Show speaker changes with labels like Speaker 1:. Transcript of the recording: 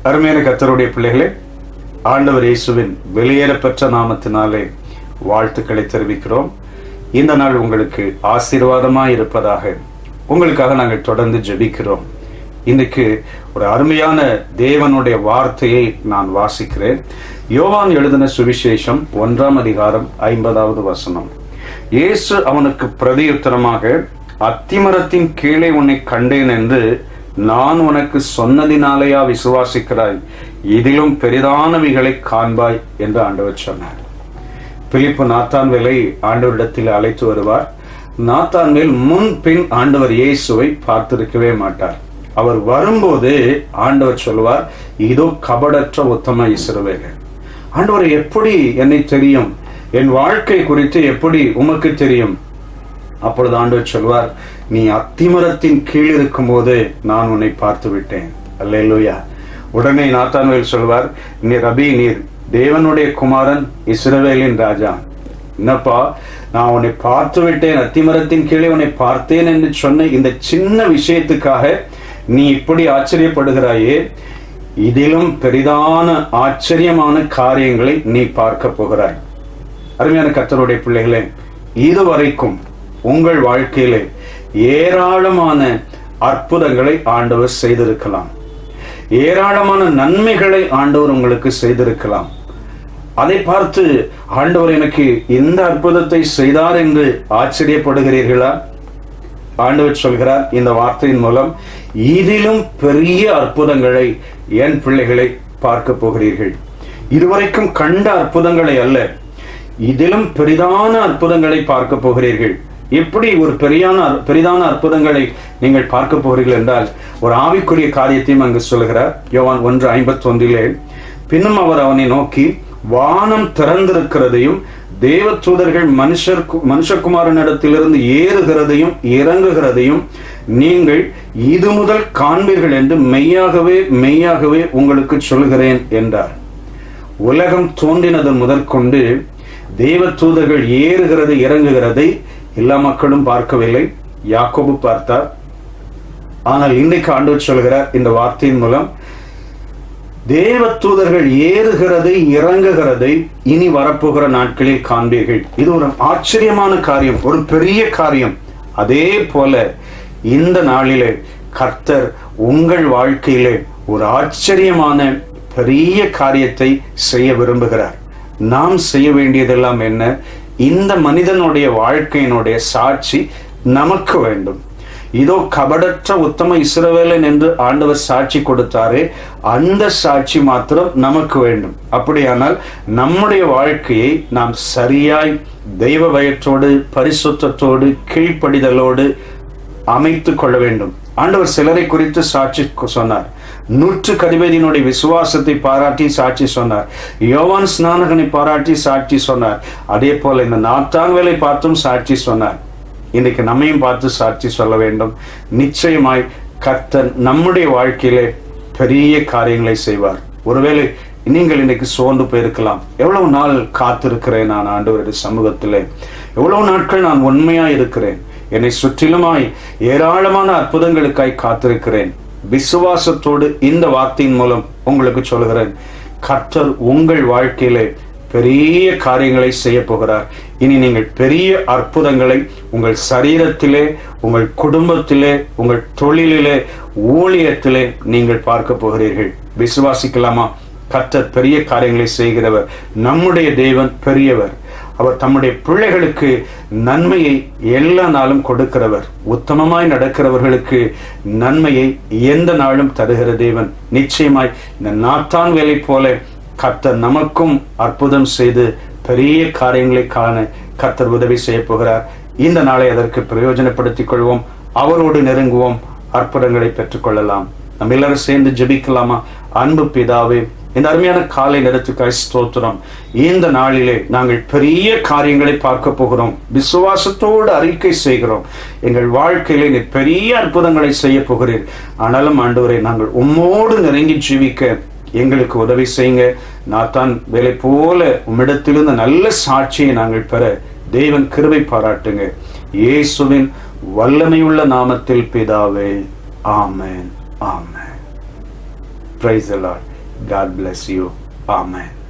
Speaker 1: அருமையான கத்தருடைய பிள்ளைகளே ஆண்டவர் இயேசுவின் வெளியேறப்பெற்ற நாமத்தினாலே வாழ்த்துக்களை தெரிவிக்கிறோம் இந்த நாள் உங்களுக்கு ஆசீர்வாதமாய் இருப்பதாக உங்களுக்காக நாங்கள் தொடர்ந்து ஜெபிக்கிறோம் இன்னைக்கு ஒரு அருமையான தேவனுடைய வார்த்தையை நான் வாசிக்கிறேன் யோவான் எழுதின சுவிசேஷம் ஒன்றாம் அதிகாரம் ஐம்பதாவது வசனம் இயேசு அவனுக்கு பிரதியுத்தரமாக அத்திமரத்தின் கீழே உன்னை கண்டேன் என்று நான் உனக்கு சொன்னதினாலேயா விசுவாசிக்கிறாய் இதிலும் பெரிதானவைகளை காண்பாய் என்று ஆண்டவர் சொன்னார் பிலிப்பு நாத்தான்வேலை ஆண்டவரிடத்தில் அழைத்து வருவார் நாத்தான்வேல் முன் பின் ஆண்டவர் இயேசுவை பார்த்திருக்கவே மாட்டார் அவர் வரும்போது ஆண்டவர் சொல்வார் இதோ கபடற்ற உத்தம இஸ்ரவேலர் ஆண்டவர் எப்படி என்னை தெரியும் என் வாழ்க்கை குறித்து எப்படி உமக்கு தெரியும் அப்பொழுது ஆண்டவர் சொல்வார் நீ அத்திமரத்தின் கீழ் இருக்கும்போது நான் உன்னை பார்த்து விட்டேன் அல்லேலூயா உடனே நாத்தான்வேல் சொல்வார் நீ ரபி நீர் தேவனுடைய குமாரன் இஸ்ரவேலின் ராஜா என்னப்பா நான் உன்னை பார்த்து விட்டேன் அத்திமரத்தின் கீழே உன்னை பார்த்தேன் என்று சொன்ன இந்த சின்ன விஷயத்துக்காக நீ இப்படி ஆச்சரியப்படுகிறாயே இதிலும் பெரிதான ஆச்சரியமான காரியங்களை நீ பார்க்க போகிறாய் அருமையான கத்தருடைய பிள்ளைகளே இதுவரைக்கும் உங்கள் வாழ்க்கையிலே ஏராளமான அற்புதங்களை ஆண்டவர் செய்திருக்கலாம் ஏராளமான நன்மைகளை ஆண்டவர் உங்களுக்கு செய்திருக்கலாம் அதை பார்த்து ஆண்டவர் எனக்கு இந்த அற்புதத்தை செய்தார் என்று ஆச்சரியப்படுகிறீர்களா ஆண்டவர் சொல்கிறார் இந்த வார்த்தையின் மூலம் இதிலும் பெரிய அற்புதங்களை என் பிள்ளைகளை பார்க்க போகிறீர்கள் இதுவரைக்கும் கண்ட அற்புதங்களை அல்ல இதிலும் பெரிதான அற்புதங்களை பார்க்க போகிறீர்கள் எப்படி ஒரு பெரியான பெரிதான அற்புதங்களை நீங்கள் பார்க்க போகிறீர்கள் என்றால் ஒரு ஆவிக்குரிய காரியத்தையும் அங்கு சொல்கிறார் யோவான் ஒன்று ஐம்பத்தி ஒன்றிலே பின்னும் அவர் அவனை நோக்கி வானம் திறந்திருக்கிறதையும் தேவ தூதர்கள் மனுஷர் மனுஷகுமாரனிடத்திலிருந்து ஏறுகிறதையும் இறங்குகிறதையும் நீங்கள் இது முதல் காண்பீர்கள் என்று மெய்யாகவே மெய்யாகவே உங்களுக்கு சொல்கிறேன் என்றார் உலகம் தோன்றினது முதற்கொண்டு தேவ தூதர்கள் ஏறுகிறது இறங்குகிறதை எல்லா மக்களும் பார்க்கவில்லை யாக்கோபு பார்த்தார் ஆனால் இன்றைக்கு ஆண்டவர் சொல்கிறார் இந்த வார்த்தையின் மூலம் தேவ தூதர்கள் ஏறுகிறதை இறங்குகிறதை இனி வரப்போகிற நாட்களில் காண்பீர்கள் இது ஒரு ஆச்சரியமான காரியம் ஒரு பெரிய காரியம் அதே போல இந்த நாளிலே கர்த்தர் உங்கள் வாழ்க்கையிலே ஒரு ஆச்சரியமான பெரிய காரியத்தை செய்ய விரும்புகிறார் நாம் செய்ய வேண்டியதெல்லாம் என்ன இந்த மனிதனுடைய வாழ்க்கையினுடைய சாட்சி நமக்கு வேண்டும் இதோ கபடற்ற உத்தம இஸ்ரவேலன் என்று ஆண்டவர் சாட்சி கொடுத்தாரே அந்த சாட்சி மாத்திரம் நமக்கு வேண்டும் அப்படியானால் நம்முடைய வாழ்க்கையை நாம் சரியாய் தெய்வ பயத்தோடு பரிசுத்தத்தோடு கீழ்ப்படிதலோடு அமைத்து கொள்ள வேண்டும் ஆண்டவர் சிலரை குறித்து சாட்சி சொன்னார் நூற்று கதிபதியினுடைய விசுவாசத்தை பாராட்டி சாட்சி சொன்னார் யோவான் ஸ்நானகனை பாராட்டி சாட்சி சொன்னார் அதே போல இந்த நாத்தான் வேலை பார்த்தும் சாட்சி சொன்னார் இன்றைக்கு நம்மையும் பார்த்து சாட்சி சொல்ல வேண்டும் நிச்சயமாய் கர்த்தன் நம்முடைய வாழ்க்கையிலே பெரிய காரியங்களை செய்வார் ஒருவேளை நீங்கள் இன்னைக்கு சோர்ந்து போயிருக்கலாம் எவ்வளவு நாள் காத்திருக்கிறேன் நான் ஆண்டவருடைய சமூகத்திலே எவ்வளவு நாட்கள் நான் உண்மையா இருக்கிறேன் என்னை சுற்றிலுமாய் ஏராளமான அற்புதங்களுக்காய் காத்திருக்கிறேன் விசுவாசத்தோடு இந்த வார்த்தையின் மூலம் உங்களுக்கு சொல்கிறேன் கர்த்தர் உங்கள் வாழ்க்கையிலே பெரிய காரியங்களை செய்ய போகிறார் இனி நீங்கள் பெரிய அற்புதங்களை உங்கள் சரீரத்திலே உங்கள் குடும்பத்திலே உங்கள் தொழிலிலே ஊழியத்திலே நீங்கள் பார்க்க போகிறீர்கள் விசுவாசிக்கலாமா கர்த்தர் பெரிய காரியங்களை செய்கிறவர் நம்முடைய தேவன் பெரியவர் அவர் தம்முடைய பிள்ளைகளுக்கு நன்மையை எல்லா நாளும் கொடுக்கிறவர் உத்தமமாய் நடக்கிறவர்களுக்கு நன்மையை எந்த நாளும் தருகிற தேவன் நிச்சயமாய் இந்த நாத்தான் வேலை போல கர்த்தர் நமக்கும் அற்புதம் செய்து பெரிய காரியங்களை காண கர்த்தர் உதவி செய்ய போகிறார் இந்த நாளை அதற்கு பிரயோஜனப்படுத்திக் கொள்வோம் அவரோடு நெருங்குவோம் அற்புதங்களை பெற்றுக்கொள்ளலாம் நம்ம எல்லாரும் சேர்ந்து ஜெபிக்கலாமா அன்பு பிதாவே இந்த அருமையான காலை நேரத்துக்காய் ஸ்தோத்திரம் இந்த நாளிலே நாங்கள் பெரிய காரியங்களை பார்க்க போகிறோம் விசுவாசத்தோடு அறிக்கை செய்கிறோம் எங்கள் வாழ்க்கையிலே நீ பெரிய அற்புதங்களை செய்ய போகிறீர் ஆனாலும் ஆண்டவரை நாங்கள் உம்மோடு நெருங்கி ஜீவிக்க எங்களுக்கு உதவி செய்யுங்க நாத்தான் வேலை போல உம்மிடத்திலிருந்து நல்ல சாட்சியை நாங்கள் பெற தேவன் கிருபை பாராட்டுங்க இயேசுவின் வல்லமையுள்ள நாமத்தில் பிதாவே ஆமென் ஆமென் praise God bless you amen